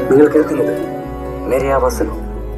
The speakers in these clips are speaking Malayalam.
നിങ്ങൾ കേൾക്കുന്നത് മേരെ ആവാസനോ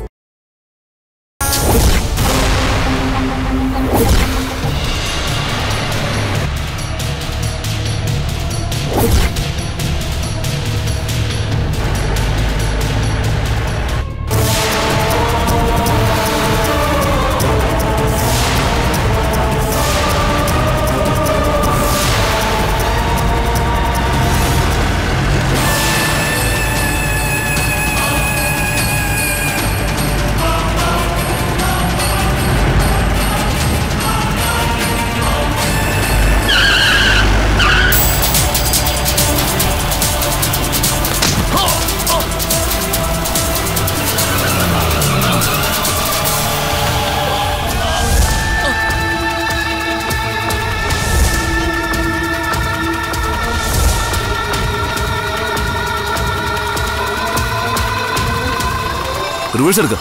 റിവേഴ്സ് എടുക്ക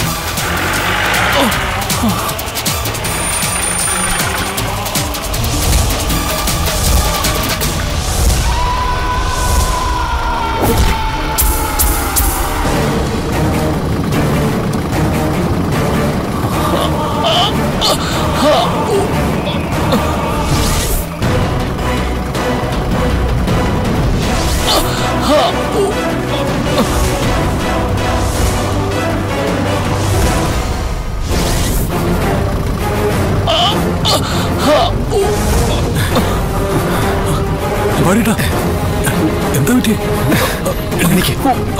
പാടിട്ടാ എന്താ പറ്റിയേ എനിക്ക്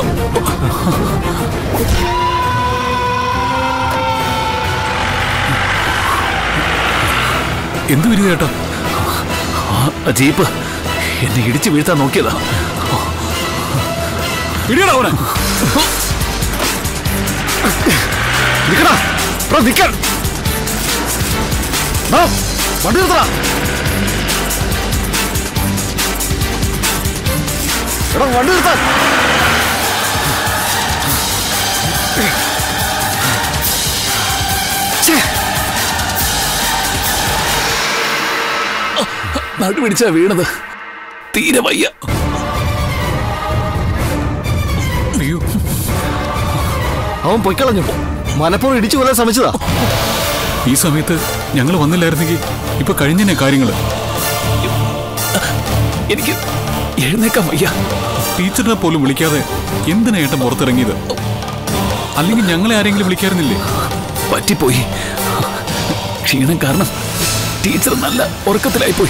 എന്ത് വരിക ചേട്ടാ ആ ജീപ്പ് എന്നെ ഇടിച്ചു വീഴ്ത്താൻ നോക്കിയതാ ഇടിയടാ അവനെ നിക്കടാ ബ്രോ നിക്കാൻ ദാ, വണ്ടി നിർത്തടാ എടാ വണ്ടി നിർത്താൻ ഛേ. നടു പിടിച്ചാ വീണത് തീരെ വയ്യ അയ്യോ അവൻ പൊയ്ക്കളഞ്ഞു മനപ്പുറം ഇടിച്ചു കൊല്ലാൻ ശ്രമിച്ചതാ ഈ സമയത്ത് ഞങ്ങൾ വന്നില്ലായിരുന്നെങ്കിൽ ഇപ്പൊ കഴിഞ്ഞനെ കാര്യങ്ങള് എനിക്ക് എഴുന്നേക്കാൻ വയ്യ ടീച്ചറിനെ പോലും വിളിക്കാതെ എന്തിനാ ഏട്ടൻ പുറത്തിറങ്ങിയത് അല്ലെങ്കിൽ ഞങ്ങളെ ആരെങ്കിലും വിളിക്കാറുന്നില്ലേ പറ്റിപ്പോയി ക്ഷീണം കാരണം ടീച്ചർ നല്ല ഉറക്കത്തിലായിപ്പോയി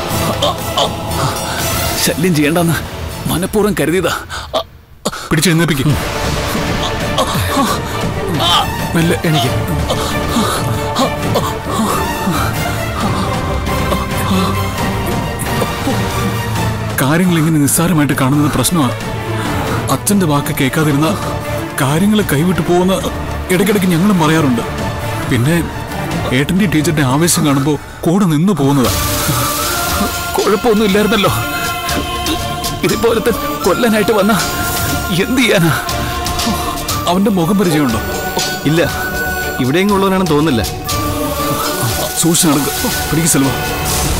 ശല്യം ചെയ്യണ്ടെന്ന് മനഃപൂർവ്വം കരുതിയതാ പിടിച്ചെഴുന്നേപ്പിക്കും മെല്ലെ എനിക്ക് കാര്യങ്ങൾ ഇങ്ങനെ നിസ്സാരമായിട്ട് കാണുന്നത് പ്രശ്നമാണ് അച്ഛന്റെ വാക്ക് കേൾക്കാതിരുന്ന കാര്യങ്ങൾ കൈവിട്ടു പോകുന്ന ഇടയ്ക്കിടയ്ക്ക് ഞങ്ങളും പറയാറുണ്ട് പിന്നെ ഏട്ടന്റെ ടീച്ചറിന്റെ ആവേശം കാണുമ്പോൾ കൂടെ നിന്ന് പോകുന്നതാ കുഴപ്പമൊന്നും ഇല്ലായിരുന്നല്ലോ ഇതുപോലത്തെ കൊല്ലനായിട്ട് വന്ന എന്ത് ചെയ്യാനാ അവന്റെ മുഖം പരിചയമുണ്ടോ ഇല്ല ഇവിടെയെങ്കിലും ഉള്ളവനാണെന്ന് തോന്നുന്നില്ല സൂക്ഷിച്ച് നടക്കുക പിടിക്ക് സെൽവ